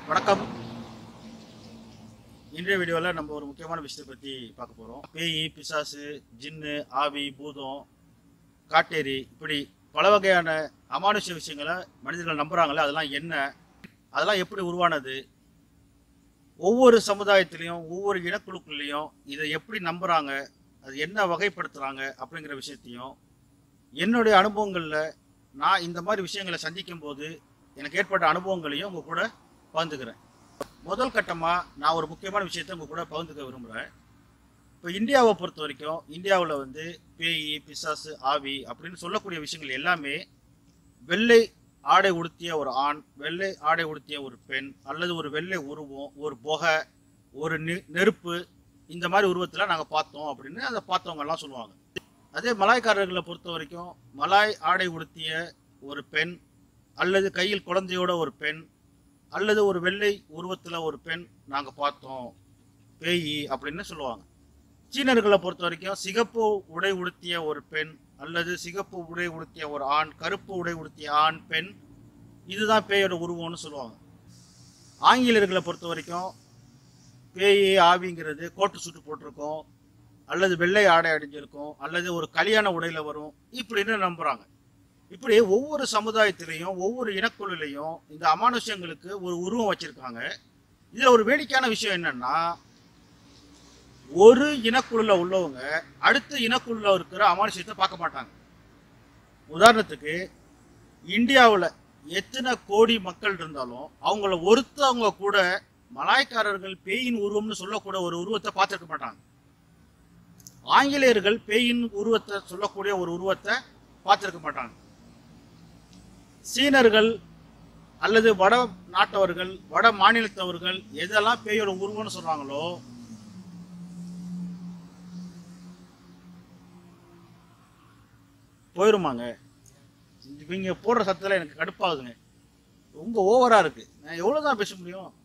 வணக்கம் இன்றைய வீடியோவில் நம்ம ஒரு முக்கியமான விஷயத்தை பற்றி பார்க்க போகிறோம் பேய் பிசாசு ஜின்னு ஆவி பூதம் காட்டேரி இப்படி பல வகையான அமானுஷ விஷயங்களை மனிதர்கள் நம்புகிறாங்களே அதெல்லாம் என்ன அதெல்லாம் எப்படி உருவானது ஒவ்வொரு சமுதாயத்திலையும் ஒவ்வொரு இனக்குழுக்கள்லையும் இதை எப்படி நம்புகிறாங்க அது என்ன வகைப்படுத்துகிறாங்க அப்படிங்கிற விஷயத்தையும் என்னுடைய அனுபவங்களில் நான் இந்த மாதிரி விஷயங்களை சந்திக்கும் போது எனக்கு ஏற்பட்ட அனுபவங்களையும் உங்கள் கூட பகிர்ந்துக்கிறேன் முதல் கட்டமாக நான் ஒரு முக்கியமான விஷயத்தை உங்கள் கூட பகிர்ந்துக்க விரும்புகிறேன் இப்போ இந்தியாவை பொறுத்த வரைக்கும் இந்தியாவில் வந்து பேய் பிசாசு ஆவி அப்படின்னு சொல்லக்கூடிய விஷயங்கள் எல்லாமே வெள்ளை ஆடை உடுத்திய ஒரு ஆண் வெள்ளை ஆடை உடுத்திய ஒரு பெண் அல்லது ஒரு வெள்ளை உருவம் ஒரு புகை ஒரு நெ- நெருப்பு இந்த மாதிரி உருவத்தில் நாங்கள் பார்த்தோம் அப்படின்னு அதை பார்த்தவங்கெல்லாம் சொல்லுவாங்க அதே மலாய்க்காரர்களை பொறுத்த வரைக்கும் மலாய் ஆடை உடுத்திய ஒரு பெண் அல்லது கையில் குழந்தையோட ஒரு பெண் அல்லது ஒரு வெள்ளை உருவத்தில் ஒரு பெண் நாங்கள் பார்த்தோம் பேய் அப்படின்னு சொல்லுவாங்க சீனர்களை பொறுத்த வரைக்கும் சிகப்பு உடை உடுத்திய ஒரு பெண் அல்லது சிகப்பு உடை உடுத்திய ஒரு ஆண் கருப்பு உடை உடுத்திய ஆண் பெண் இதுதான் பேயோட உருவம்னு சொல்லுவாங்க ஆங்கிலேயர்களை பொறுத்த வரைக்கும் பேய் ஆவிங்கிறது கோட்டு சுட்டு போட்டிருக்கோம் அல்லது வெள்ளை ஆடை அணிஞ்சிருக்கும் அல்லது ஒரு கல்யாண உடையில வரும் இப்படின்னு நம்புறாங்க இப்படி ஒவ்வொரு சமுதாயத்திலையும் ஒவ்வொரு இனக்குழுலையும் இந்த அமானுஷ்யங்களுக்கு ஒரு உருவம் வச்சிருக்காங்க இதுல ஒரு வேடிக்கையான விஷயம் என்னன்னா ஒரு இனக்குழுல உள்ளவங்க அடுத்த இனக்குழுல இருக்கிற அமானுஷ்யத்தை பார்க்க மாட்டாங்க உதாரணத்துக்கு இந்தியாவில் எத்தனை கோடி மக்கள் இருந்தாலும் அவங்கள ஒருத்தவங்க கூட மலாய்க்காரர்கள் பேயின் உருவம்னு சொல்லக்கூட ஒரு உருவத்தை பார்த்துருக்க மாட்டாங்க ஆங்கிலேயர்கள் பேயின் உருவத்தை சொல்லக்கூடிய ஒரு உருவத்தை பார்த்துருக்க மாட்டாங்க சீனர்கள் அல்லது வட நாட்டவர்கள் வட மாநிலத்தவர்கள் எதெல்லாம் பேயோட உருவம்னு சொல்றாங்களோ போயிருமாங்க இவங்க போடுற சத்தத்தில் எனக்கு கடுப்பாகுதுங்க ரொம்ப ஓவரா இருக்கு நான் எவ்வளவுதான் பேச முடியும்